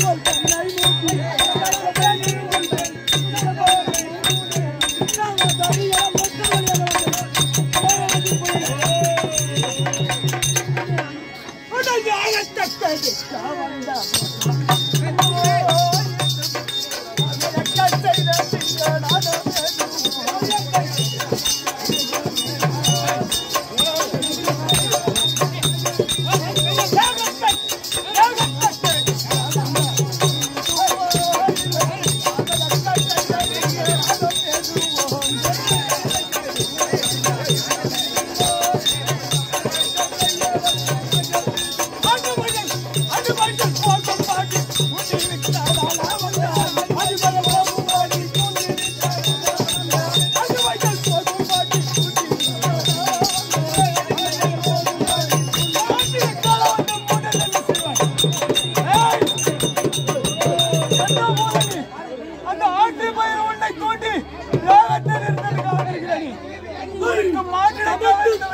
அந்த ஆட்டு பயிர் உன்னை தோண்டி லோகத்தில் இருந்தது காண்கிறேன் உனக்கு மாற்றிடம்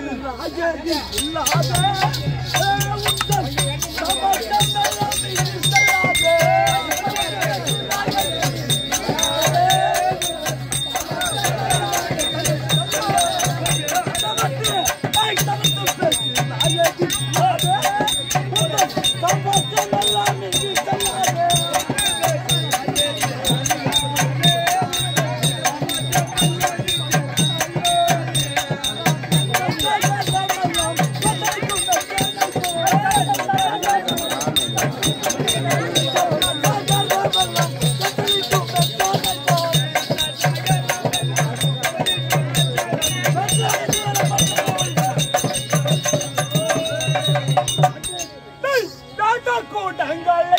கூட்டங்களை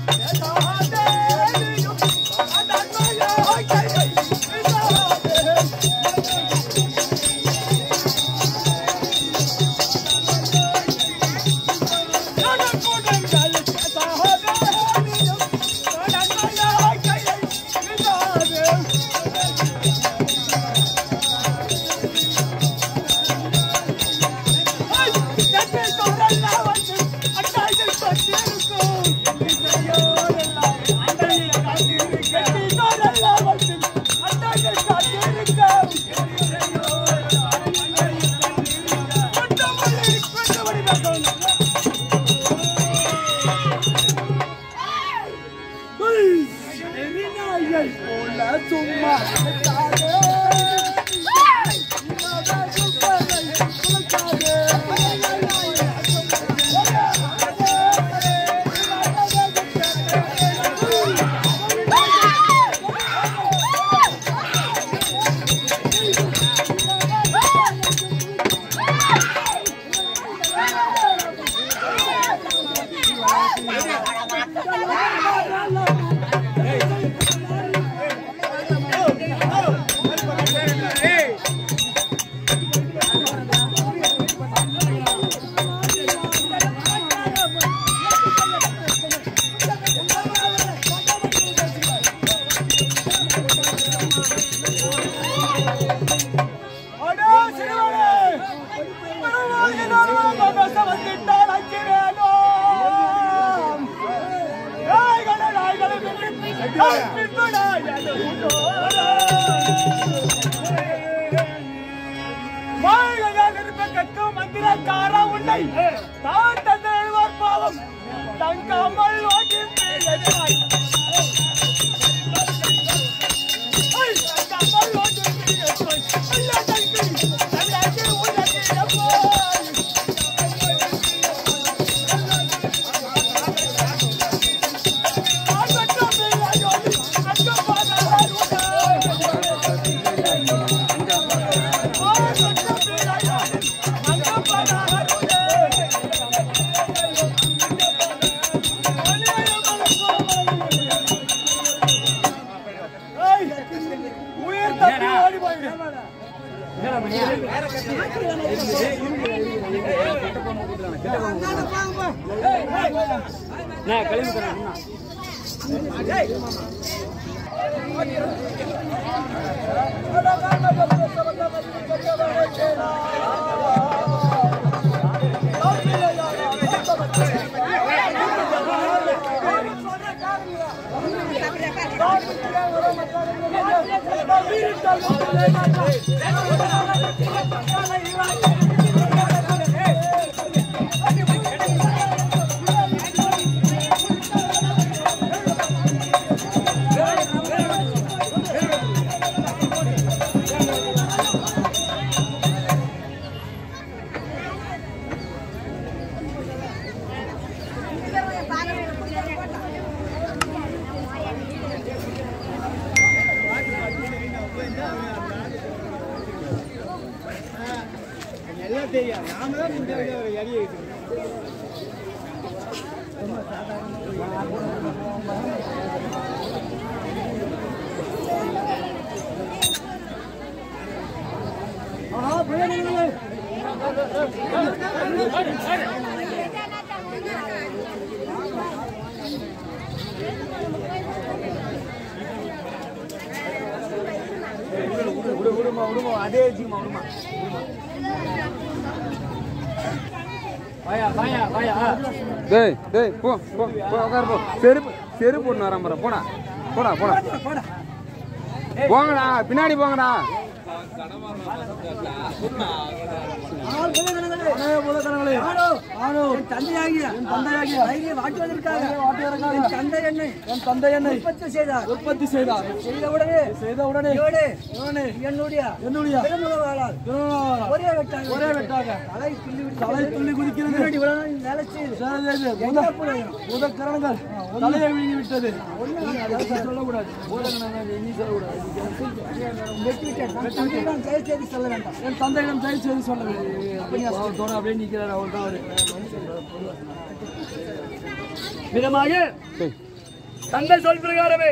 சும்மா அடோ சிறுவனே பெருமாள் நானும் மகச வந்துட்டால் அச்சிரேனோ நாய்களே நாய்களே பித்துடாயது வாழ்கையால் இருப்ப கற்கும் மந்திரக்கார உன்னை தான் தந்த எழுவார் பாவம் தங்காமல் ஓட்டி பிழைத்தாய் தங்காமல் ஓட்டி பிழைத்தாய் அல்ல தங்கி தங்காக்கி உலகிடப்போ உயிர் தப்பி ஓடி போயிடு எல்லாம் தெரியும் நாம தான் இந்த எரிய விடு விடுமா விடுமா அதே வச்சுமா விடுமா வாயா வாயா வாயா டேய் டேய் போ போ போ உட்காரு போ செருப்பு செருப்பு ஒன்று வரேன் பாரு போடா போடா போடா போடா போங்கடா பின்னாடி போங்கடா தந்தையாகிய தந்தையாகிய வாட்டி வந்திருக்காங்க என் தந்தை என்னை என் தந்தை என்னை உற்பத்தி செய்தார் உற்பத்தி செய்தார் செய்த உடனே செய்த உடனே என்னுடைய என்னுடைய திருமணவாளால் ஒரே வெட்டாக ஒரே வெட்டாக தலை துள்ளி தலை துள்ளி குதிக்கிறது வேலை செய்து முதக்கரணங்கள் தலையை விழுங்கி விட்டது சொல்லக்கூடாது தந்தையிடம் தயவு செய்து சொல்ல வேண்டாம் என் தந்தையிடம் தயவு செய்து சொல்ல வேண்டும் அப்படியே நிற்கிறார் அவர் தான் அவரு விதமாக டேய் தந்தை சொல் பிரகாரமே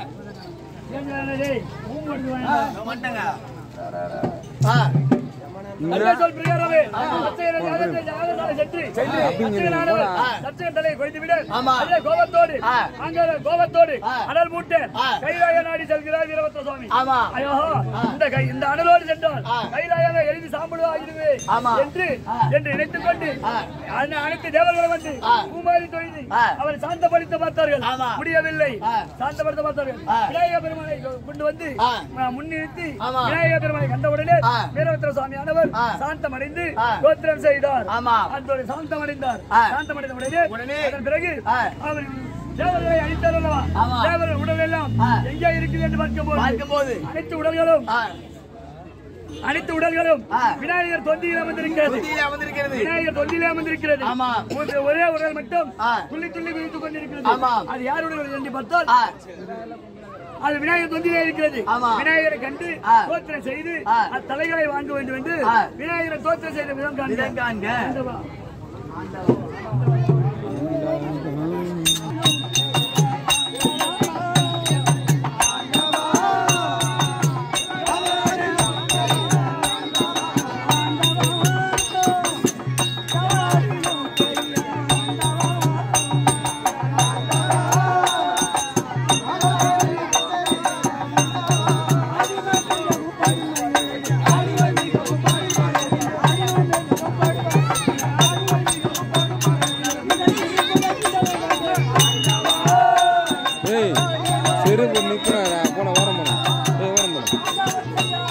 தந்தை சொல் பிரகாரமே சத்தியனை ஞானத்தை ஞானத்தாலே சென்று சத்தியனானவர் சத்தியன் தலையை கொய்து விட அதே கோபத்தோடு அங்க கோபத்தோடு அனல் மூட்ட கைலாய நாடி செல்கிறார் வீரபத்ர சுவாமி ஐயோ இந்த கை இந்த அனலோடு சென்றால் கைலாயாக எழுதி சாம்பிடுவாகிடுவே என்று என்று நினைத்துக் கொண்டு அந்த அனைத்து தேவர்களும் வந்து பூமாரி தொழுது அவரை சாந்தப்படுத்த பார்த்தார்கள் முடியவில்லை சாந்தப்படுத்த பார்த்தார்கள் விநாயக பெருமானை கொண்டு வந்து முன்னிறுத்தி விநாயக பெருமானை கண்டவுடனே வீரபத்ர சுவாமி ஆனவர் சாந்தமடைந்து கோத்திரம் செய்தார் அந்த சாந்தமடைந்தார் சாந்தமடைந்த உடனே அதன் பிறகு அவர் தேவர்களை அழித்தார் அல்லவா தேவர்கள் உடல் எல்லாம் எங்கே இருக்குது என்று பார்க்கும் போது அனைத்து உடல்களும் அனைத்து உடல்களும் விநாயகர் தொந்தியில் அமர்ந்திருக்கிறது விநாயகர் தொந்தியிலே அமர்ந்திருக்கிறது ஒன்று- ஒரே உடல் மட்டும் துள்ளி துள்ளி குதித்துக் கொண்டிருக்கிறது அது யாருடைய உடல் என்று பார்த்தால் அது விநாயகர் தொந்திலே இருக்கிறது விநாயகரை கண்டு தோத்திரம் செய்து அத்தலைகளை வாங்க வேண்டும் என்று விநாயகரை தோத்திரம் செய்த விதம் காண்க ஆண்டவா. ஏய் செருப்பு நிற்கிறாரா போட ஓரம் போட ஏய் ஓரம் போட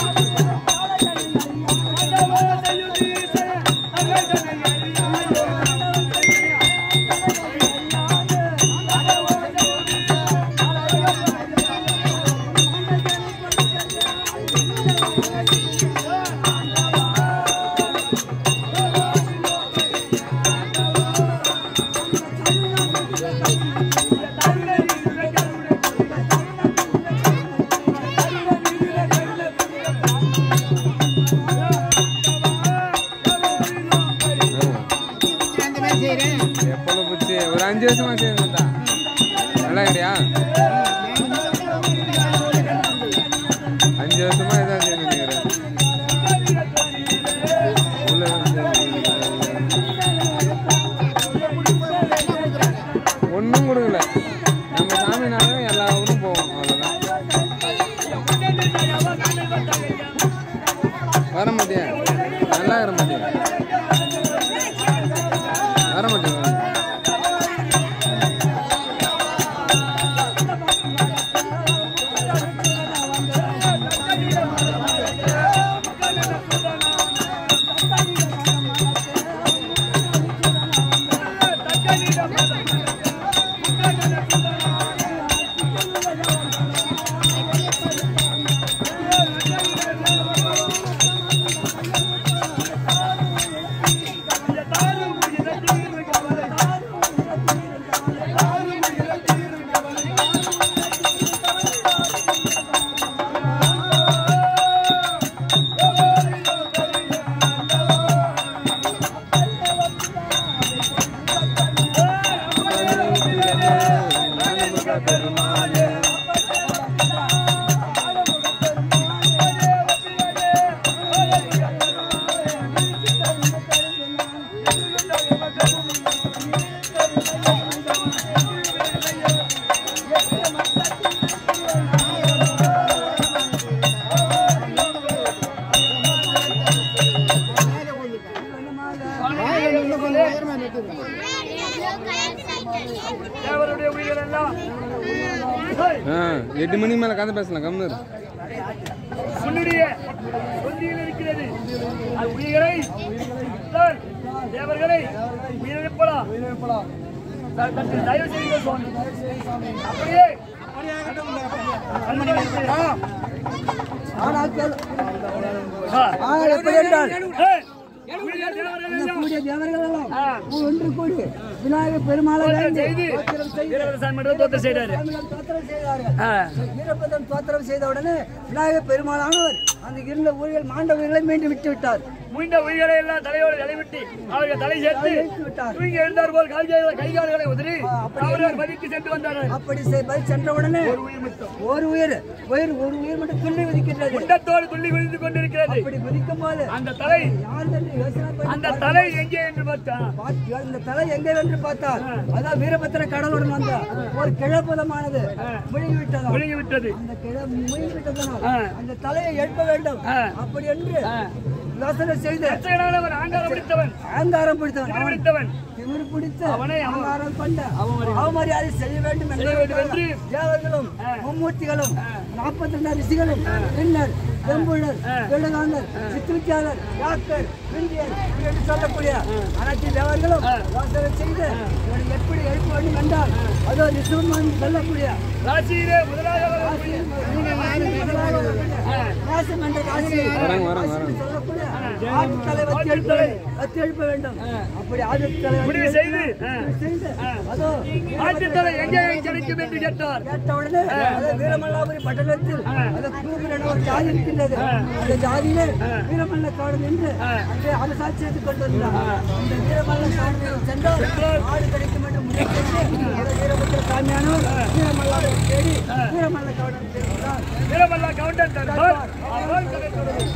எப்போ பிடிச்சி ஒரு அஞ்சு வருஷமா செய்யுங்கடா நல்லா இருக்கிறியா அஞ்சு வருஷமா இதான் செய்யணும் நினைக்கிறேன் உள்ள வந்து ஒன்றும் கொடுக்கல நம்ம சாமினால எல்லா ஊரும் போவோம் அவ்வளோதான் வர மாட்டியா நல்லா வர மாட்டியா வர மாட்டேன் ஹேய், ஆ எட்டு மணிக்கு மேலே கதை பேசலாம் கம்னு உன்னுடைய சொந்தியில் இருக்கிறது அது உயிரை தான் தேவர்களை உயிரிழப்பலாம் சற்று தயவு செய்யுங்கள் சுவாமி அப்படியே அனுமதி ஆ. ஆனால் எப்படி என்றால் ஏய், உயிரை தேவர்கள் எல்லாம் கூடிய தேவர்களெல்லாம் ஆ. ஒன்று கூடி விநாயகர் பெருமாளை தோத்திரம் வேண்டி செய்து தோத்திரம் செய்து வீரவரசாமி மட்டும் தோத்திரம் செய்தாரு தமிழர் தோத்திரம் செய்தார்கள் ஆ. வீரபதம் தோத்திரம் செய்த உடனே விநாயகர் பெருமாளானவர் அந்த இருந்த ஊழியர் மாண்ட உயிர்களை மீண்டும் விட்டு விட்டார் முயன்ற உயிர்களை எல்லாம் தலையோடு தலைவிட்டு அவர்கள் தலை சேர்த்து வைத்து விட்டார் தூங்கி எழுந்தார் போல் கைகால- கைகால்களை உதறி அவர்கள் பதிக்கு சென்று வந்தார்கள் அப்படி செய்- பதில் சென்ற உடனே ஒரு உயிர் மட்டும் ஒரு உயிர் உயிர் ஒரு உயிர் மட்டும் துள்ளி விதிக்கின்றது குண்டத்தோடு துள்ளி விழுந்து கொண்டிருக்கிறது அப்படி விதிக்கும் போது அந்த தலை யார் என்று யோசனை பண்ணி அந்த தலை எங்கே என்று பார்த்தா பார்த்து- இந்த தலை எங்கே என்று பார்த்தால் அதான் வீரபத்திர கடலுடன் வந்த ஒரு கிழப்பதமானது முழுகி விட்டதா விழுங்கி விட்டது அந்த கிழ முழுகி விட்டதனால் ஆ. அந்த தலையை எழுப்ப வேண்டும் ஆ. அப்படி என்று யோசனை செய்து ரட்சகனானவன் ஆங்காரம் பிடித்தவன் அகங்காரம் பிடித்தவன் திமிர் அவன் பிடித்தவன் திமிர் பிடித்து அவனை அவன் அகங்காரம் கொண்ட அவமரியாதை செய்ய வேண்டும் செய்ய வேண்டும் என்று தேவர்களும் மும்மூர்த்திகளும் நாற்பத்தி ரெண்டு ரிஷிகளும் பின்னர் வெம்புழர் எழுகாந்தர் சித்துவித்தியாளர் யாக்கர் விந்தியர் என்று சொல்லக்கூடிய அனைத்து தேவர்களும் யோசனை செய்து இவனை எப்படி எழுப்ப வேண்டும் என்றால் அதோ ரிசுவன் சொல்லக்கூடிய ராசியிலே முதலாக வரக்கூடிய ராசம் என்ற ராசி வராங்க வராங்க வராங்க சொல்லக்கூடிய ஆட்டு தலை வச்சு எழுப்ப வேண்டும். வச்சு எழுப்ப வேண்டும் அப்படி ஆட்டு தலை வச்சு முடிவு செய்து ஆ, செய்து அதோ ஆட்டுத்தலை எங்கே கிடைக்கும் என்று கேட்டார் கேட்ட உடனே அது வீரமல்லாபுரி பட்டணத்தில் அது கூகுள் என்ற ஒரு ஜாதி இருக்கின்றது அந்த ஜாதியிலே வீரமல்ல காடு என்று அங்கே அரசாட்சி செய்து கொண்டிருந்தார் அந்த வீரமல்ல காடு சென்றால் ஆடு கிடைக்கும் என்று முடிவு செய்து அந்த வீரபத்திர சாமியானவர் வீரமல்லாவை தேடி வீரமல்ல காடு சென்றார் வீரமல்லா கவுண்டர் தருவார் அவர்கள் கதை தொடரும்.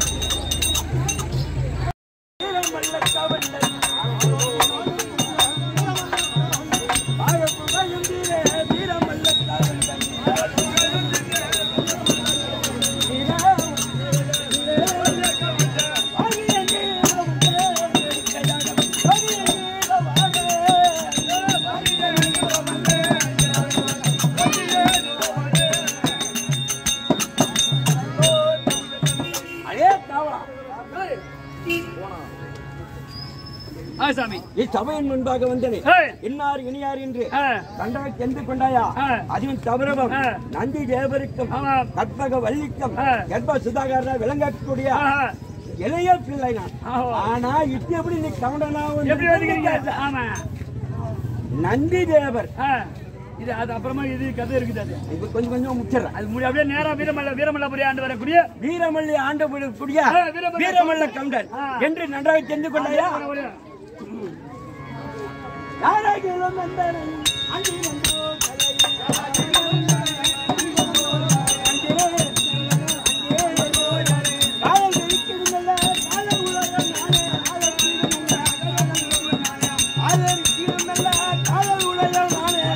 ஆ, சாமி இச்சபையின் முன்பாக வந்தேன் ஏய், இன்னார் இனியார் என்று ஆ, கண்டாக சென்று கொண்டாயா ஆ. அதுவும் தவறவும் ஆ. நந்தி தேவருக்கும் ஆமாம். கற்பக வள்ளிக்கும் ஆ. கர்ப்ப சுதாகர விளங்கக்கூடிய ஆஹா. இளைய பிள்ளை நான் ஆஹோ. ஆனா இப்ப எப்படி நீ கவுண்டனா எப்படி வந்துக்கிறீங்க ஆமா நந்தி தேவர் ஆ, இது அது அப்புறமா இது கதை இருக்குது அது இது கொஞ்சம் கொஞ்சம் முச்சிடுறேன் அது முடி அப்படியே நேரா வீரமல்ல வீரமல்லபுரி ஆண்டு வரக்கூடிய வீரமல்லி ஆண்ட கூடிய ஆ, வீரமல்ல வீரமல்ல கவுண்டன் ஆ. என்று நன்றாக தெரிந்து கொண்டாயா யாராகிலும் வந்தனன் அங்கே வந்தோ கலை. காலம் இருக்கிறதுல்ல, கால உலகம் நானே, ஆள இருக்கிறதுல்ல, கால உலகம் நானே.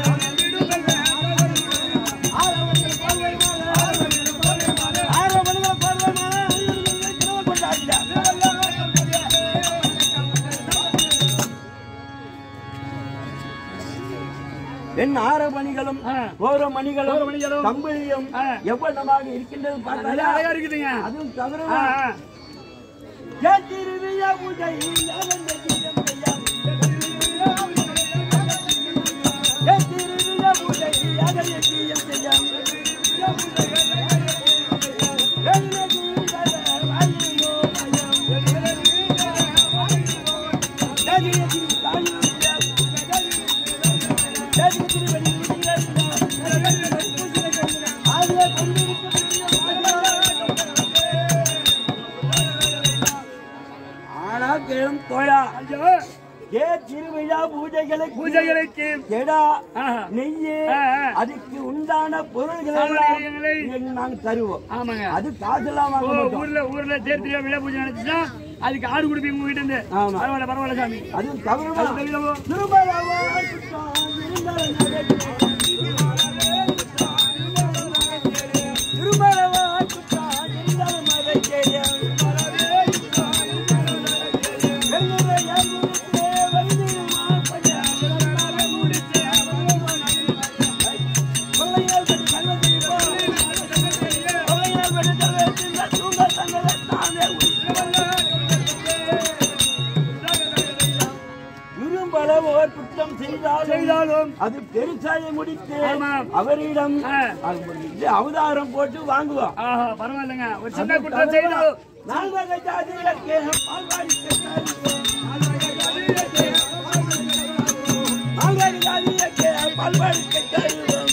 ஆயிரம் மணிகள் பார்வையான கிரம கொண்டாடினார் என் ஆற மணிகளும் ஆ. ஓர மணிகளும் ஓர மணிகளும், கம்பளியும் ஆ. எவ்வளவாக இருக்கின்றது நல்லா பார்த்தாலே அழகா இருக்குதுங்க அதுவும் தவிர ஆ, ஆ. ஏன் திருவிழா பூஜை யாவந்த கீதம் செய்யா? ஏன் திருவிழா பூஜை யாவந்த கீதம் செய்யா? என்ன கீதல வாயிலோ மயம். ஜாதியதி தாயுரியா. ஜாதியதி வெளி ஆதிய ஆனா கேளும் தோழா ஐயோ, ஏ திருவிழா பூஜைகளுக்கு பூஜைகளுக்கு கெடா ஆஹா. நெய்யு ஆ, ஆ. அதுக்கு உண்டான பொருள்கள் சாமானியங்களை எல்லாம் நாங்க தருவோம் ஆமாங்க அது காசெல்லாம் ஓ, வாங்க மாட்டோம் ஊர்ல ஊர்ல தேர்த்தியா விழா பூஜை நடந்துச்சுன்னா அதுக்கு ஆடு குடுப்பீங்க உங்க வீட்டு இருந்து ஆமா. பரவாயில்ல பரவாயில்ல சாமி அது தவிர அது தெரியுதோ? திருமலவா குற்றம் இருந்தால் நடக்கும். திருமலவா குற்றம் இருந்தால் மறைக்கிறேன். வெள்ளுரை யாருக்கே வயதில் மாப்பையா, கொள்ளையால் கட்டி அது பெருசாயை முடித்து ஆமாம். அவரிடம் ஆ. இது அவதாரம் போட்டு வாங்குவோம் ஆஹா பரவாயில்லைங்க ஒரு சின்ன குற்றம் செய்தாலும் நால்வகை ஜாதிகளுக்கு பால்வாடி பெற்றார். நால்வகை ஜாதிகளுக்கு பால்வாடி பெற்றார்.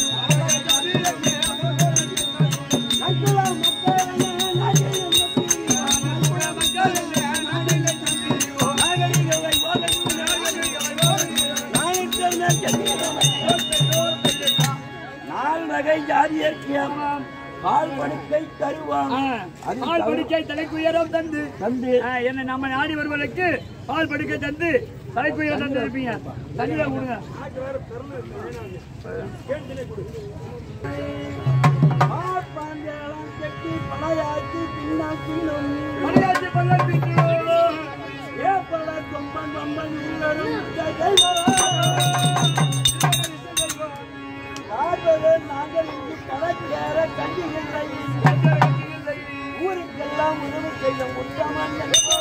நக்குல மக்களே, நாட்டிய மக்களே, நக்குல மக்களே, நாகரிகவை போதவும் நாயக்கர் நால் வகை ஜாதியருக்கு பால் படுக்கை தருவான் ஆ, அது பால் தவிர- படுக்கை தலைக்குயரம் தந்து தந்து ஆ, என்னை நம்ம நாடி வருவதற்கு பால் படுக்கை தந்து தலைக்குயரம் தந்து இருப்பீங்க தண்ணியில கொடுங்க பாப்பாஞ்சேலம் செட்டி படையாச்சி பின்னாக்கிலும் மலையாச்சி பள்ளம் பிடிக்கிறோம் ஏப்பல கொம்பன் கொம்பன் இல்லரும் காப்பது நாங்கள் இங்கு கடற்கேற கண்டிகளை ஊருக்கெல்லாம் உதவி செய்ய உத்தமன்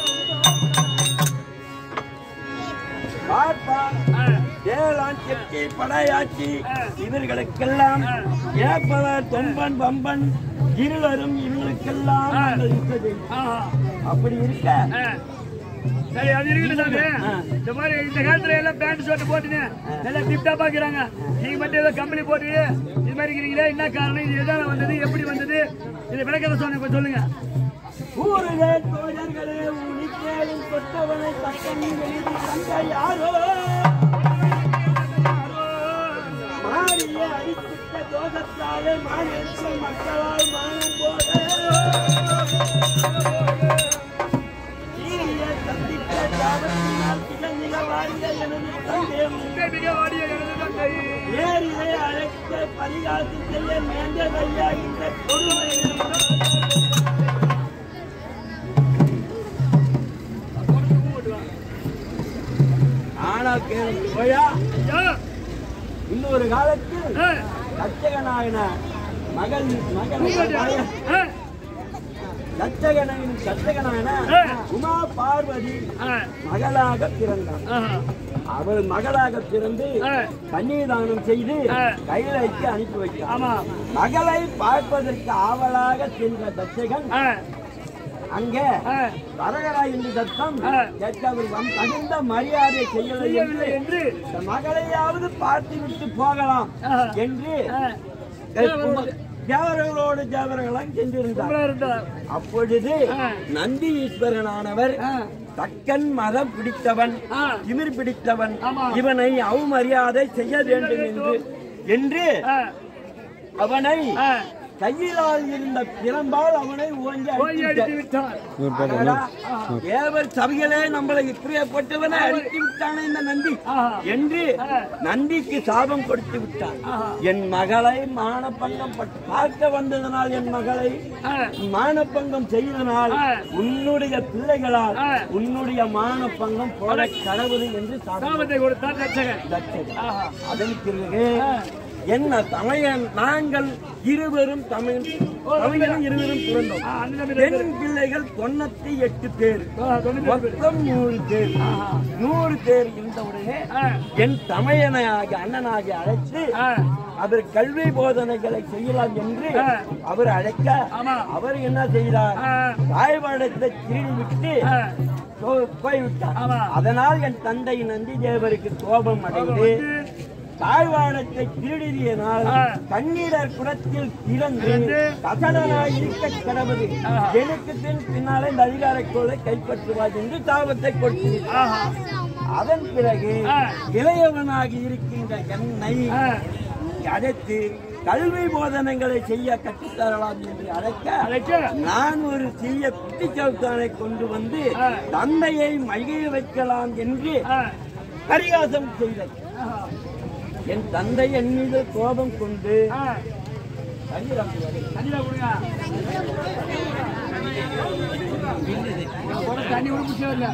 பார்ப்பா ஏழாம் செட்டி படையாச்சி இவர்களுக்கெல்லாம் ஏப்பவர் தொம்பன் பம்பன் இருளரும் இவர்களுக்கெல்லாம் நாங்கள் யுத்தம் செய்வோம். ஆஹா அப்படி இருக்க ஆ. சரி அது இருக்குது சாமி இந்த மாதிரி இந்த காலத்துல எல்லாம் பேண்ட் ஷர்ட் போட்டுன்னு நல்லா டிப் டாப் ஆக்குறாங்க நீங்க மட்டும் ஏதோ கம்பெனி போட்டு இது மாதிரி இருக்கிறீங்களே என்ன காரணம் இது எதால வந்தது எப்படி வந்தது இது விளக்கத்தை சொன்ன கொஞ்சம் சொல்லுங்க ஊருக தோழர்களே உனிக்கேளும் கொட்டவனை தக்கம் எழுதி தந்த யாரோ மாறிய அடித்திட்ட தோகத்தாலே மாநில மக்களால் மானம் போல ஈரிய சந்தித்த தாபத்தினால் திகழ்நில வாரிய எனது தந்தையம் மிக வாடிய எனது தந்தை ஏரியை அழைக்க பரிகாசம் செய்ய நேர்ந்ததையா இந்த கொடுமை ஆனா கேள்வி போயா ஐயா, இன்னொரு காலத்தில் ஆ, தச்சகனாயின மகள் மகள் உங்களுடைய- ஆ, தச்சகனின் தச்சகனான ஆ. உமா பார்வதி ஆ, மகளாக பிறந்தார் ஆஹா, அவள் மகளாக பிறந்து ஆ. கன்னிதானம் செய்து ஆ. கைலைக்கு அனுப்பி வைத்தார் ஆமா மகளை பார்ப்பதற்கு ஆவலாக சென்ற தச்சகன் ஆ, அங்கே ஆ, வரகரா என்று சத்தம் ஆ. கேட்டவர் வம் தகுந்த மரியாதை செய்யலை செய்யவில்லை என்று என்று இந்த மகளையாவது பார்த்து விட்டு போகலாம் ஆஹா. என்று ஆ, தேவர்களோடு தேவர்களாம் சென்றிருந்தார் கும்பலா இருந்தார் அப்பொழுது ஆ. நந்தி ஈஸ்வரனானவர் ஆ. தக்கன் மதம் பிடித்தவன் ஆ. திமிர் பிடித்தவன் ஆமா. இவனை அவமரியாதை செய்ய வேண்டும் என்று என்று ஆ, அவனை ஆ, கையிலால் இருந்த பிரம்பால் அவனை ஓங்கி போய் அடித்து அடித்து விட்டார் அடடா, தேவர் சபையிலே நம்மளை பிரியப்பட்டவனை அடித்து விட்டானே இந்த நந்தி ஆஹா. என்று நந்திக்கு சாபம் கொடுத்து விட்டான் ஆஹா. என் மகளை மானப்பங்கம் பட்- பார்க்க வந்ததனால் என் மகளை ஆ, மானப்பங்கம் செய்தனால் ஆ. உன்னுடைய பிள்ளைகளால் ஆ. உன்னுடைய மானப்பங்கம் போல கடவுள் என்று சாபம் சாபத்தை கொடுத்தார் தச்சகன் தச்சது. ஆஹா. அதன் பிறகு ஆ. என்ன தமையன் நாங்கள் இருவரும் தமிழ் தமிழரும் இருவரும் பிறந்தோம் ஆ, அண்ணன் தம்பி ரெண்டு பெண் பிள்ளைகள் தொண்ணூத்தி எட்டு பேர் பேர். ஆ, தொண்ணூத்தி எட்டு பேர். மொத்தம் நூறு பேர் நூறு பேர் இருந்தவுடனே ஆ, என் தமையனாகி அண்ணனாகி அழைத்து ஆ, அவர் கல்வி போதனைகளை செய்யலாம் என்று ஆ. அவர் அழைக்க ஆமா. அவர் என்ன செய்தார் ஆ, தாய்வாடத்தை திருடி விட்டு ஆ, போ- போய்விட்டார் ஆமா. அதனால் என் தந்தை நந்தி தேவருக்கு கோபம் அடைந்து வந்து, தாழ்வானத்தை திருடியனால் ஆ. கண்ணீரர் குடத்தில் பிறந்து பிறந்து, கசடனாய் இருக்க கடவுது ஆஹா. எனக்கு பின் பின்னாலே இந்த அதிகாரக் கோலை கைப்பற்றுவார் என்று தாபத்தை கொடுத்து ஆஹா, அதன் பிறகு ஆ. இளையவனாகி இருக்கின்ற என்னை ஆ, அழைத்து கல்வி போதனைகளை செய்ய கற்றுத்தரலாம் என்று அழைக்க அழைக்க, நான் ஒரு சிறிய குட்டிச்சவுத்தானை கொண்டு வந்து ஆ. தந்தையை மகிழ வைக்கலாம் என்று ஆ, பரிகாசம் செய்தேன் ஆஹா, என் தந்தை என் மீது கோபம் கொண்டு ஆ, தண்ணீர் தண்ணியில கொடுங்க. போட தண்ணி கூட பிடிச்சே இல்ல.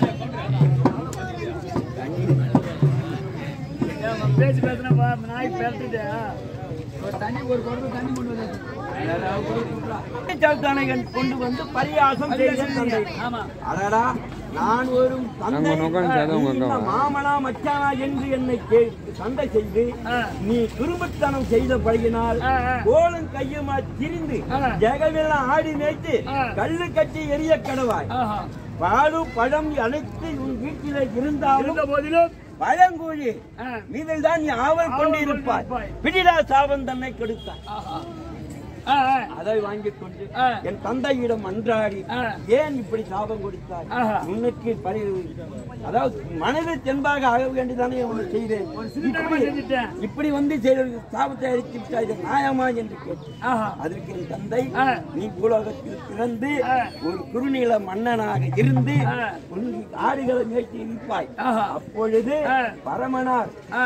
ஏன் பேச்சு பேசுனா பா, நாய் பேசிட்டு ஒரு தண்ணி ஒரு குடத்துல தண்ணி கொண்டு வந்து குட்டிச்சவுத்தானை கொண்டு வந்து பரிகாசம் செய்தேன் தந்தை ஆமா அடடா நான் ஒரு தந்தை அங்க உட்கார்ந்து நீ சதம் இந்த உட்கார்ந்து. மாமனா மச்சானா என்று என்னை கேட்டு சண்டை செய்து ஆ. நீ குறும்புத்தனம் செய்த பழகினால் ஆ, ஆ. கோலும் கையுமா திரிந்து ஆ. ஜெகமெல்லாம் ஆடி மேய்த்து ஆ. கல்லு கட்டி எரிய கடவாய் ஆஹா. பாலு பழம் அனைத்து உன் வீட்டிலே இருந்தாலும் இருந்த போதிலும் பழங்கூழி ஆ. மீதில் தான் நீ ஆவல் கொண்டிருப்பாய் கொண்டிருப்பாய். பிடிடா சாபம் தன்னை கொடுத்தாய் ஆஹா. ஆ, ஆ. அதை வாங்கிக் கொண்டு ஆ. என் தந்தையிடம் அன்றாடி ஆ. ஏன் இப்படி சாபம் கொடுத்தாய் ஆஹா. உனக்கு பரி அதாவது மனதில் தென்பாக ஆக வேண்டியதானே உனக்கு செய்தேன் சிறுத்தனமா இப்படி- செஞ்சுட்டேன். இப்படி வந்து செய்த சாபத்தை அழித்து விட்டாய் இது நியாயமா என்று கேட்டு ஆஹா. அதற்கு என் தந்தை ஆ. நீ பூலோகத்தில் பிறந்து ஆ. ஒரு குறுநில மன்னனாக இருந்து ஆ. உன் ஆடுகளை மேய்ச்சி இருப்பாய் ஆஹா. அப்பொழுது ஆ. பரமனார் ஆ.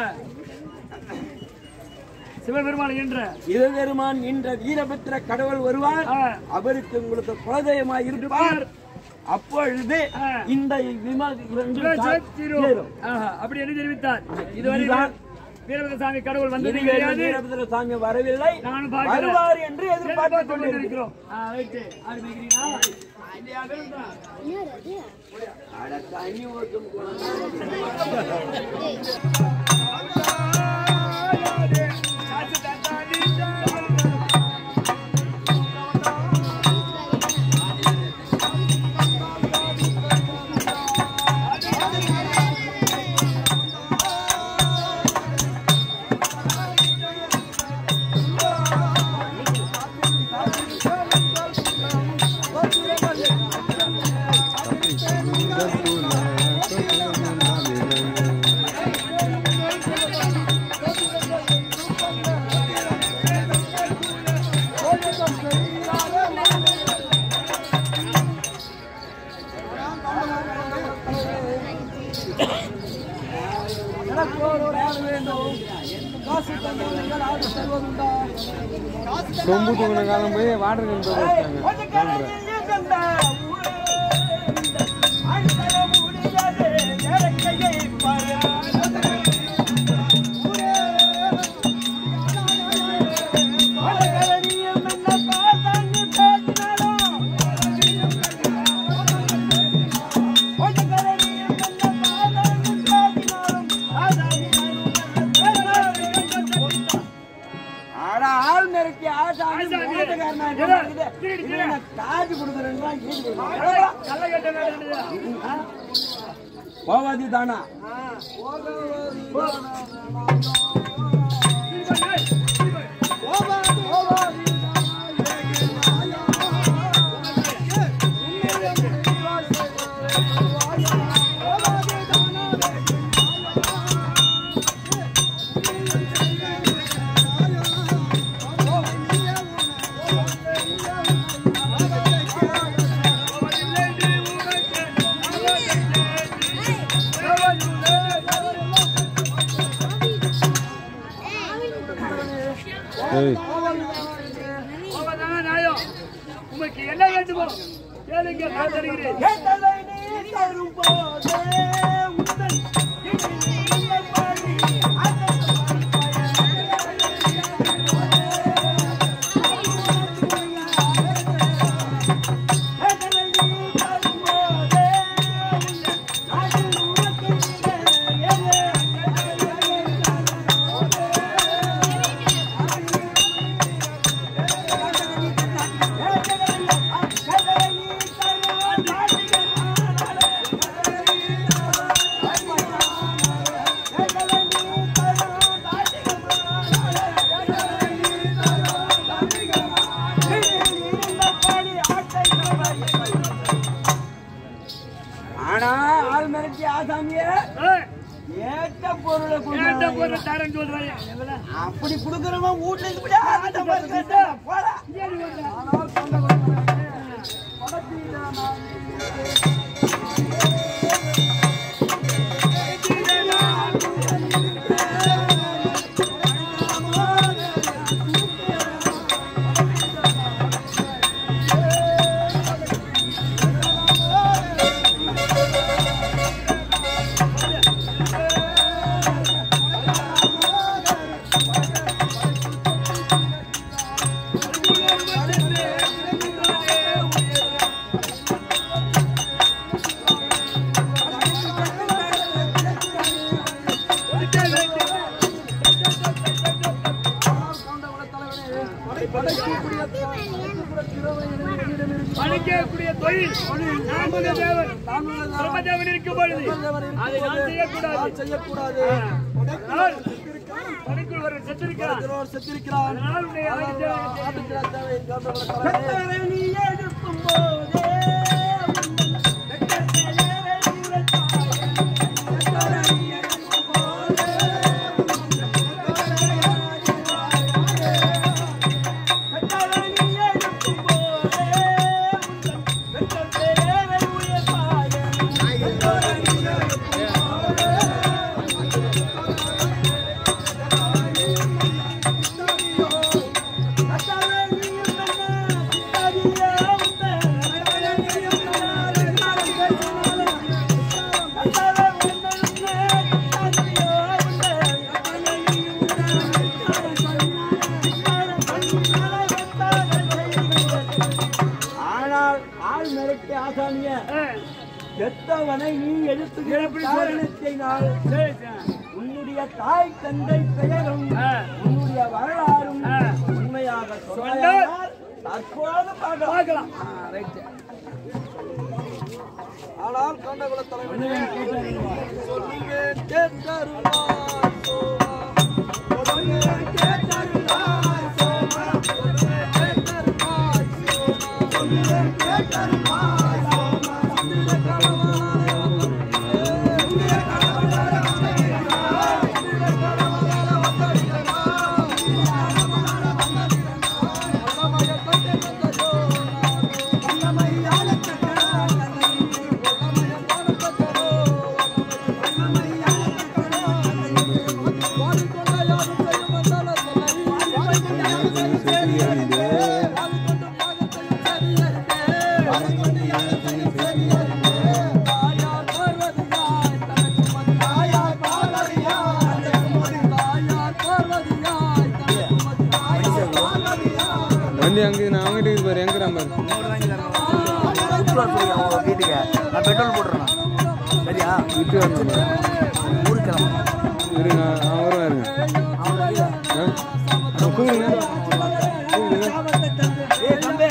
சிவபெருமான் என்ற சிவபெருமான் என்ற வீரபத்திர கடவுள் வருவார் ஆ. அவருக்கு உங்களுக்கு குலதெய்வமாய் இருப்பார் அப்பொழுது ஆ. இந்த விமானம் இரண்டு சிவச்சிரு. சேரும். ஆஹா. அப்படி என்று தெரிவித்தார் இதுவரை இதுதான். வீரபத்ர சாமி கடவுள் வந்தது இதுவரை கிடையாது வீரபத்திர சாமி வரவில்லை நானும் பார்க்கிறேன். வருவார் என்று எதிர்பார்த்து எதிர்பார்த்து கொண்டிருக்கிறோம் கொண்டிருக்கிறோம் ஆ, ரைட்டு. ஆடு மேய்க்கிறீங்களா? இல்லையா, வேணும்டா. அட, தண்ணி ஊத்தும் குழந்தை. சொம்பு தூங்கின காலம் போய் வாட்டர் கன் போய் வச்சாங்க கொஞ்சக்காரன் எங்கண்டா ஊரே? அழுத்தல முடியாது, இறக்கையை பாரு. கொஞ்சக்காரன் என்ன பார்த்தான்னு பேசினாலும் கொஞ்சக்காரன் என்ன பார்த்தான்னு பேசினாலும் ஆடா ஆள் மிரட்டி ஆசாமி ஆசாமி. மோசக்காரனா ஏடா, இருக்கான். திருடி, இது திருடி. நான் காசு கொடுக்குறேன்னா கேள்வி. நல்ல கேட்ட வேலை ஆ? போவாதி தானா ஏய் போவதான நியாயம் உமக்கு என்ன வேண்டுமோ கேளுங்க நான் தருகிறேன் கேட்டதை நீ தரும் போதே உந்தன் இனிய பணி கேட்டதை நீ தரும் போதே உந்தன் நாட்டில் உனக்கு ஆனா ஆள் மிரட்டி ஆசாமியே ஏய், ஏற்ற பொருளை கேட்ட கொடுக்க போற தரேன் சொல்றாங்க எவ்வளவு? அப்படி கொடுக்கறவன் வீட்டுல இப்படி ஆட்டம் பார்க்கறது. போடா ஏறி வாங்க. பணிக்கக்கூடிய தொழில் நாமத தேவன் பிரம்மதேவன் இருக்கும் பொழுது அதை நான் செய்யக்கூடாது செய்யக்கூடாது ஆனால் பணிக்குள் ஒரு செத்திருக்கிறான் செத்திருக்கிறான் அதனால் உன்னை அழைத்து கத்தரை நீ எழுப்பும் போதே ஆனால் ஆள் மிரட்டி ஆசாமிய எத்தவனை நீ எழுத்துகிற காரணத்தினால் உன்னுடைய தாய் தந்தை பெயரும் உன்னுடைய வரலாறும் உண்மையாக சொன்னார் தற்போது பார்க்கலாம் ஆனால் கண்டகுல தலைவன் சொல்லுவேன் கேட்டருளாய் சோமா. சொல்லுவேன் கேட்டருளாய் சோமா. சொல்லுவேன் கேட்டருளாய் சோமா. சொல்லுவேன் கேட்டருளாய் சோமா. சிந்திர கலவராலே வந்தடிக்கிறேன். சிந்திர கலவராலே வந்தடிக்கிறேன். சிந்திர கலவராலே வந்தடிக்கிறேன். வல்லமைய கட்டை வந்ததோ வல்லமையால கட்டடா வல்லமைய பாடப்பட்டதோ வல்லமையால கட்டடா வாடிக்கொண்ட யாரும் செய்யும் வந்தால வாடிக்கொண்ட யாரும் செய்யும் சரியறிந்தே வாடிக்கொண்ட பாகத்தையும் சரியறிந்தே வாடிக்கொண்ட யாரும் செய்யும் சரியறிந்தே தாயார் பார்வதியாய் தனக்கு மதி தாயார் பார்வதியாய் தனக்கு மதி தாயார் பார்வதியாய் தனக்கு மதி தாயார் பார்வதியாய் வண்டி அங்கே நான் அவங்ககிட்ட இருக்குது பாரு எங்க பாரு வீட்டுக்கு நான் பெட்ரோல் போட்டுறேன் சரியா விட்டு வரணும் பாரு. ஊருக்கு கிளம்பு இருங்க அவன் வருவா இருங்க ஆ? அவன் கூப்பிடுங்க கூப்பிடுங்க ஏய் தம்பி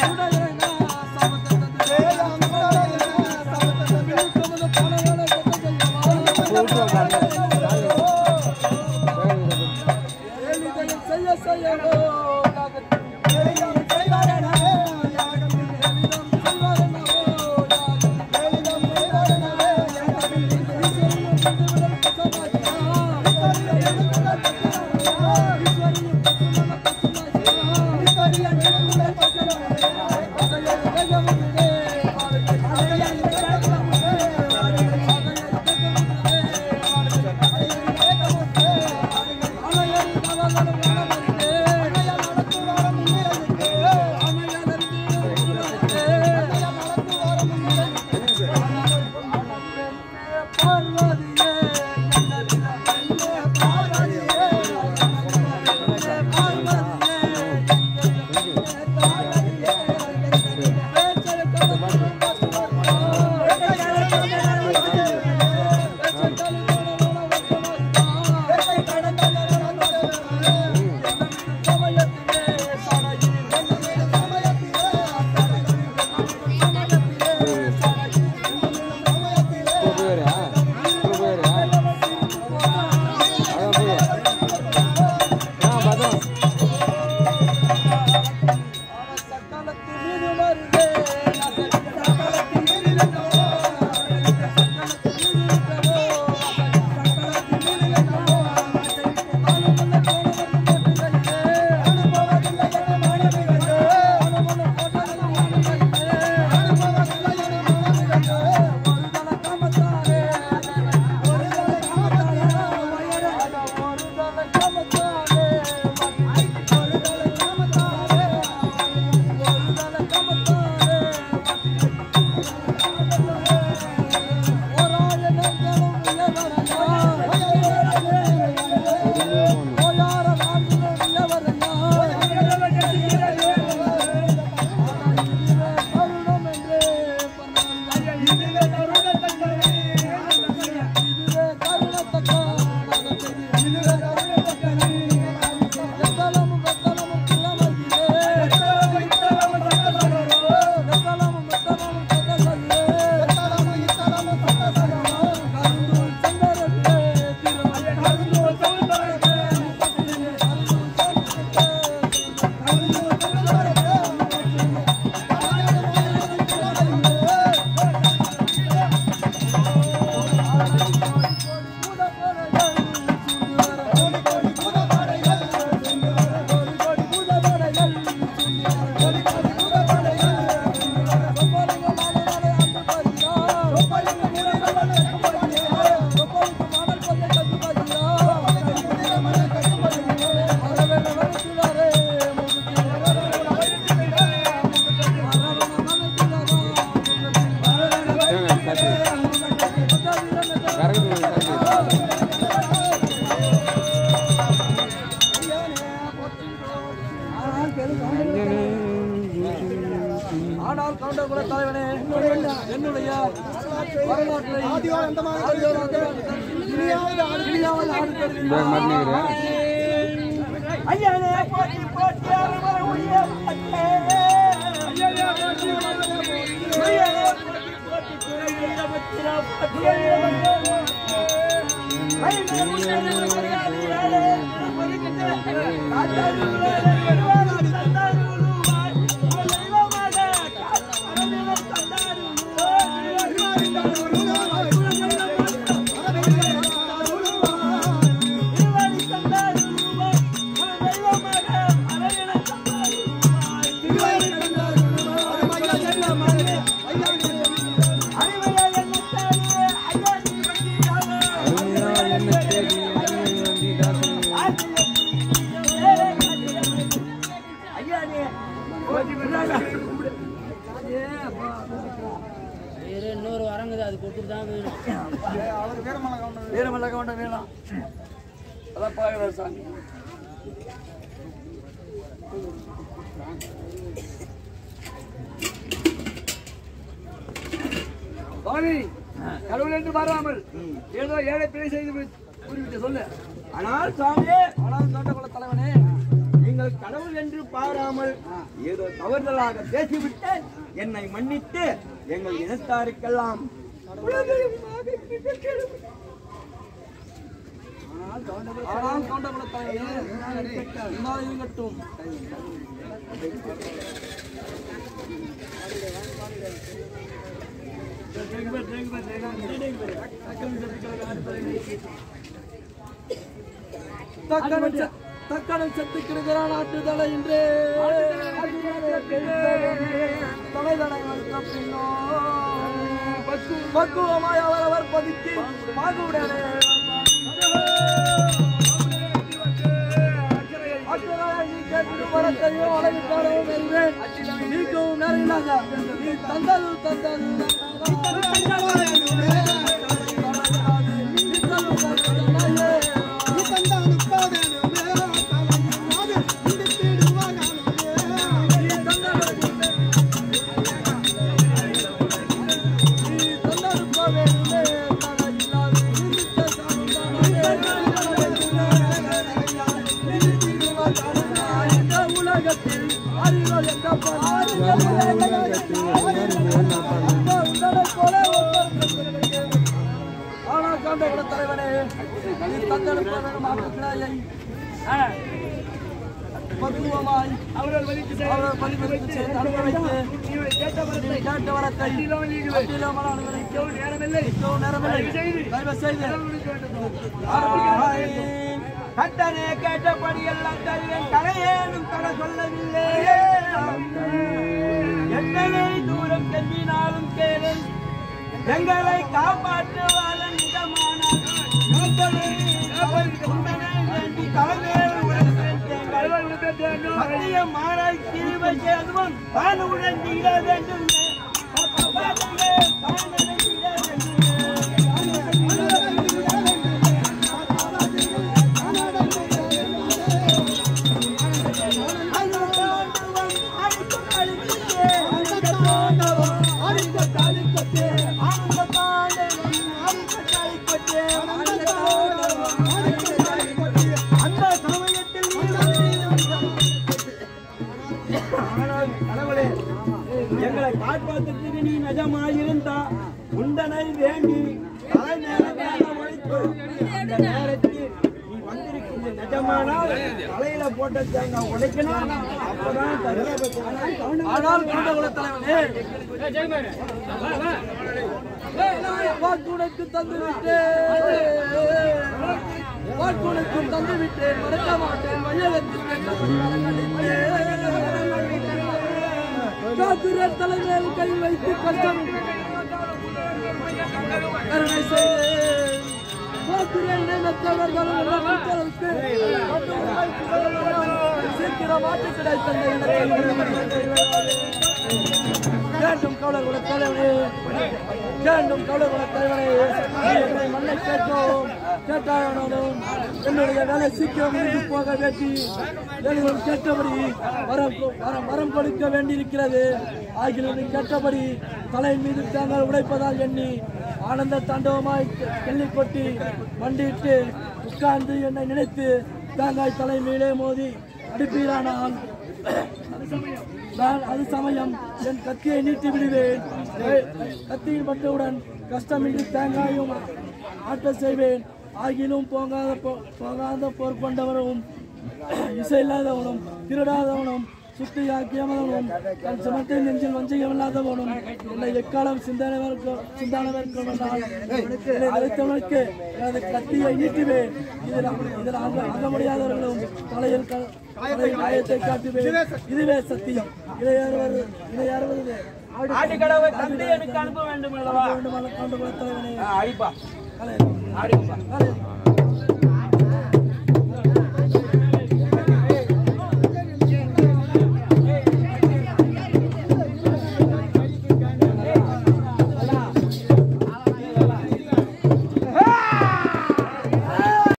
பார்வதியே ஆனால் கவுண்டர் குல தலைவனே என்னுடைய வரலாற்றை இனியாவது ஆடு இந்த மாட்டினுக்கிறேன் ஐயானே போட்டி போட்டி அருமை உரிய பட்டே. ஐயானே போட்டி போட்டி ஐயானே போட்டி போட்டி துறையில வச்சிர பட்டே. ஐயனே முன்னேறி மரியாதை ஏழே மறிக்கிட்டு காத்தாடி உலகை கெடுவார் தந்தார் உருவாய். அவன் தெய்வமாக அரவிந்தம் தந்தார் திருவாடி தந்தார் உருவாய். அவன் தெய்வமாக அரவிந்தம் தந்தார் உருவாய். திருவாடி தந்தார் உருவாய். அறிவையா எண்ணத்தாலே ஐயா நீ வந்தீராக. என்ன தேடி அறிவை வந்திடாது. இன்னொரு வரங்குது அது கொடுத்துட்டு தான் வேணும் வீரமல்ல கவுண்ட வேணும் அதான் பாக்குறாரு சாமி சுவாமி கடவுள் என்று மாறாமல் ஏதோ ஏழை பிழை செய்து வி- கூறிவிட்டு சொல்லு ஆனால் சாமியே ஆனால் கவுண்டகுல தலைவனே நீங்கள் கடவுள் என்று பாராமல் ஏதோ தவறுதலாக பேசிவிட்டேன் என்னை மன்னித்து எங்கள் இனத்தாருக்கெல்லாம் ஆனால் கவுண்ட குல தலைவனே இருந்தாலும் இருக்கட்டும் தக்கணம் செ- தக்கணம் செத்து கிடக்கிறான் நாட்டு தலை இன்றே தலை தலை வந்த பின்னோ பக்கு- பக்குவமாய் அவரவர் பதுக்கி பாகுடனே அக்கறையாய் நீ கேட்டு வரத்தையோ அழகிட்டாரோ வெல்வேன் நீக்கவும் நிறையில்லாத நீ தந்தது தந்தது நீ உலகத்தில் அறிவர் என்ற ஆனால் காண்ட தலைவனே நீ தந்தெடுப்ப வேணும் ஆட்டுக்கிடாயை பக்குவமாய் அவர்கள் வலிக்கு செய்ய அவர்கள் பலிபலித்து செய்து அனுபவித்து நீ கேட்ட வரத்தை நீ கேட்ட வரத்தை அடியிலும் நீங்களே. அடியிலும் அனுபவித்து மிகவும் நேரமில்லை மிகவும் நேரமில்லை. தயவு செய்து தயவு செய்து கடவுளுக்கு வேண்டும். கட்டனே கேட்டபடி எல்லாம் தருவேன் கரையேனும் தர சொல்லவில்லை எத்தனை தூரம் கெஞ்சினாலும் கேளேன் எங்களை காப்பாற்றுவாத நிஜமான நோக்கமே அவள் உந்தனை வேண்டி தலைமையில் உழைப்பேன் கடவுள் விட்டு வேண்டும். சத்திய மாறாய் கிருபை செய்துவன் தான் உடன்றிட வேண்டும் தான் உடன்றிட அந்த சமயத்தில் ஆனால் கடவுளே எங்களை காப்பாற்றுறதுக்கு நீ நிஜமாயிருந்தா உண்டனை வேண்டி தலை நேரமாக உழைத்து அந்த நேரத்தில் நீ வந்திருக்கிறது நிஜமானால் தலையில போட்ட தேங்காய் உடைக்கணும் அப்பதான் தருவேன் ஆனால் கவுண்டகுல தலைவனே வாக்குனக்கு தந்து விட்டேன் வாக்குனக்கு தந்து விட்டேன் மறக்க மாட்டேன் மையகத்தில் காத்திர தலைமையில் கை வைத்து கஷ்டம் கருணை செய்தேன் காத்திரன் நினைத்தவர்களும் மக்களுக்கு சீக்கிரம் ஆட்சி கிடைத்தது வேண்டும் கவலர் குல தலைவனே வேண்டும் கவலர் குல தலைவனே நீ எங்களை மண்ணை கேட்கவும் கேட்டாலும் என்னுடைய வேலை சீக்கிரம் முடிந்து போக வேண்டி எங்களும் கேட்டபடி வரம் கொ- வரம் வரம் கொடுக்க வேண்டியிருக்கிறது ஆகிலும் நீ கேட்டபடி தலை மீது தேங்காய் உடைப்பதால் எண்ணி ஆனந்த தாண்டவமாய் கெல்லி கொட்டி மண்டிட்டு உட்கார்ந்து என்னை நினைத்து தேங்காய் தலை மேலே மோதி அடிப்பீரானால் நான் அது சமயம் என் கத்தியை நீட்டி விடுவேன் ஏ- கத்தியில் பட்டவுடன் கஷ்டமின்றி தேங்காயும் ஆட்ட செய்வேன் ஆகிலும் போகாத போ- போகாத போர் கொண்டவரும் இசை இல்லாதவனும் திருடாதவனும் சுத்தி ஆக்கியவனும் தன் சுமத்தை நெஞ்சில் வஞ்சகம் இல்லாதவனும் என்னை எக்காலம் சிந்தனவருக்கு சிந்தானவருக்கு என்னை நினைத்தவனுக்கு எனது கத்தியை நீட்டுவேன் இதில் இதில் அக அக முடியாதவர்களும் தலையில் க- தலையில் காயத்தை காட்டுவேன் இதுவே சத்தியம் இதை யாருவது இதை யாருவது ஆட்டு கடவை தந்து எனக்கு அனுப்ப வேண்டும் அல்லவா வேண்டுமான கண்டு தலைவனே அடிப்பா கலை கலை